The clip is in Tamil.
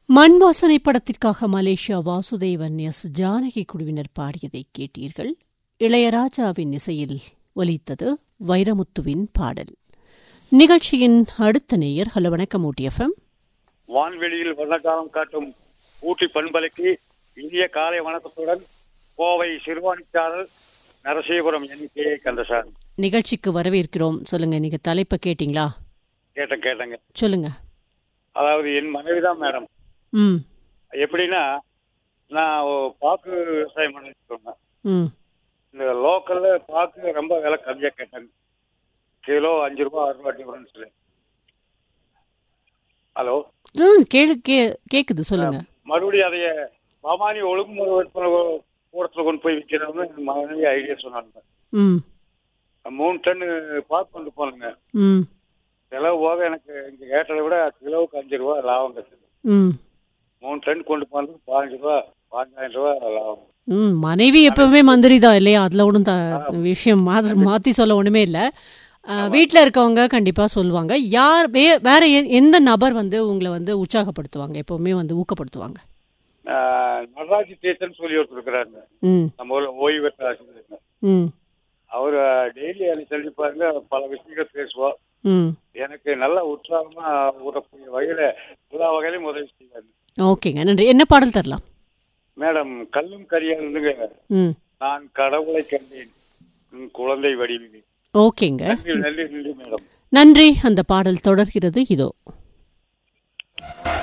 மண் வாசனை படத்திற்காக மலேசியா வாசுதேவன் எஸ் ஜானகி குழுவினர் பாடியதை கேட்டீர்கள் இளையராஜாவின் இசையில் ஒலித்தது வைரமுத்துவின் பாடல் நிகழ்ச்சியின் அடுத்த நேயர் ஹலோ வணக்கம் ஊட்டி எஃப்எம் வான்வெளியில் வண்ணகாலம் காட்டும் ஊட்டி பண்பலைக்கு இந்திய காலை வணக்கத்துடன் கோவை சிறுவாணிச்சாரல் நரசீபுரம் எண்ணிக்கையை கந்தசாமி நிகழ்ச்சிக்கு வரவேற்கிறோம் சொல்லுங்க நீங்க தலைப்பை கேட்டீங்களா கேட்டேன் கேட்டேங்க சொல்லுங்க அதாவது என் மனைவி தான் மேடம் ம் எப்படின்னா நான் ஒ- பாக்கு விவசாயம் பண்ணிட்டு இருந்தேன் ம் இந்த லோக்கல்ல பாக்கு ரொம்ப விலை கம்மியா கேட்டாங்க கிலோ அஞ்சு ரூபா ஆறு ரூபா டிஃபரன்ஸ்ல ஹலோ ம் கேளு கே கேக்குது சொல்லுங்க மறுபடியும் அதைய பவானி ஒழுங்குமுறை விற்பனை கூடத்துல கொண்டு போய் விற்கிறவங்க என் மனைவி ஐடியா சொன்னாங்க ம் மூணு டன்னு பாக்கு கொண்டு போனேங்க ம் செலவு போக எனக்கு இங்க கேட்டதை விட கிலோவுக்கு அஞ்சு ரூபா லாபம் கிடைச்சது ம் மூணு டன் கொண்டு போனது பதினஞ்சு ரூபா பதினஞ்சாயிரம் ரூபா லாபம் ம் மனைவி எப்பவுமே மந்திரி தான் இல்லையா அதுல ஒன்றும் த- விஷயம் மாத்தி மாத்தி சொல்ல ஒண்ணுமே இல்ல அஹ், வீட்ல இருக்கவங்க கண்டிப்பா சொல்லுவாங்க யார் வே- வேற எ- எந்த நபர் வந்து உங்களை வந்து உற்சாகப்படுத்துவாங்க எப்பவுமே வந்து ஊக்கப்படுத்துவாங்க ஆஹ் நடராஜ் டீச்சர்னு சொல்லி ஒருத்தர் இருக்கிறாருங்க ம் நம்ம ஊர்ல ஓய்வு பெற்ற ஆசிரியர் ம் அவர் டெய்லி எனக்கு சொல்லி பாருங்க பல விஷயங்கள் பேசுவோம் ம் எனக்கு நல்ல உற்சாகமா ஊறக்கூடிய வகையில எல்லா வகையிலும் உதவி செய்வாரு ஓகேங்க நன்றி என்ன பாடல் தரலாம் மேடம் கல்லும் கரியா இருந்துங்க ம் நான் கடவுளை கண்டேன் உன் குழந்தை வடிவில் ஓகேங்க நன்றி நன்றி நன்றி மேடம் நன்றி அந்த பாடல் தொடர்கிறது இதோ